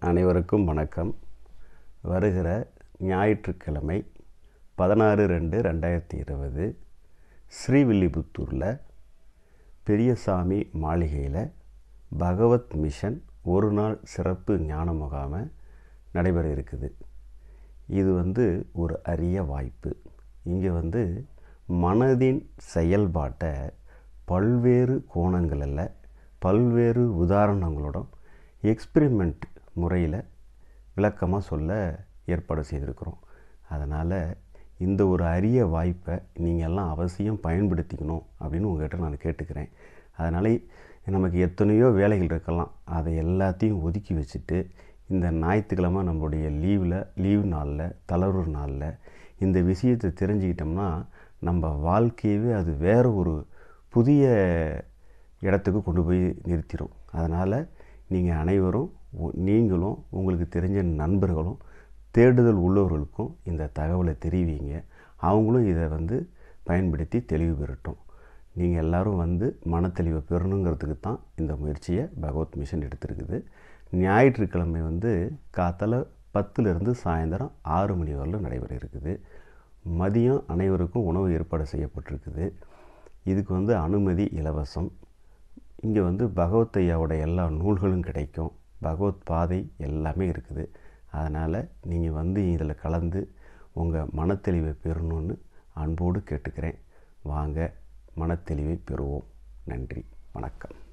அனைவருக்கும் வணக்கம் வருகிற ஞாயிற்றுக்கிழமை பதினாறு ரெண்டு ரெண்டாயிரத்தி இருபது ஸ்ரீவில்லிபுத்தூரில் பெரியசாமி மாளிகையில் பகவத் மிஷன் ஒரு நாள் சிறப்பு ஞான முகாமை நடைபெற இருக்குது இது வந்து ஒரு அரிய வாய்ப்பு இங்கே வந்து மனதின் செயல்பாட்டை பல்வேறு கோணங்களில் பல்வேறு உதாரணங்களோட எக்ஸ்பிரிமெண்ட் முறையில் விளக்கமாக சொல்ல ஏற்பாடு செய்திருக்கிறோம் அதனால் இந்த ஒரு அரிய வாய்ப்பை நீங்கள் எல்லாம் அவசியம் பயன்படுத்திக்கணும் அப்படின்னு உங்கள்கிட்ட நான் கேட்டுக்கிறேன் அதனால் நமக்கு எத்தனையோ வேலைகள் இருக்கலாம் அதை எல்லாத்தையும் ஒதுக்கி வச்சுட்டு இந்த ஞாயிற்றுக்கிழமை நம்மளுடைய லீவில் லீவ் நாளில் தளர்வு நாளில் இந்த விஷயத்தை தெரிஞ்சுக்கிட்டோம்னா நம்ம வாழ்க்கையவே அது வேறு ஒரு புதிய இடத்துக்கு கொண்டு போய் நிறுத்திடும் அதனால் நீங்கள் அனைவரும் உ- நீங்களும் உங்களுக்கு தெரிஞ்ச நண்பர்களும் தேடுதல் உள்ளவர்களுக்கும் இந்த தகவலை தெரிவிங்க அவங்களும் இதை வந்து பயன்படுத்தி தெளிவு பெறட்டும் நீங்கள் எல்லாரும் வந்து மனத்தெளிவை பெறணுங்கிறதுக்கு தான் இந்த முயற்சியை பகவத் மிஷன் எடுத்திருக்குது ஞாயிற்றுக்கிழமை வந்து காத்தால பத்துலேருந்து சாயந்தரம் ஆறு மணி வரலும் நடைபெற இருக்குது மதியம் அனைவருக்கும் உணவு ஏற்பாடு செய்யப்பட்டிருக்குது இதுக்கு வந்து அனுமதி இலவசம் இங்கே வந்து பகவத் ஐயாவோட எல்லா நூல்களும் கிடைக்கும் பகவத் பாதை எல்லாமே இருக்குது அதனால் நீங்கள் வந்து இதில் கலந்து உங்கள் மனத்தெளிவை பெறணும்னு அன்போடு கேட்டுக்கிறேன் வாங்க மனத்தெளிவை பெறுவோம் நன்றி வணக்கம்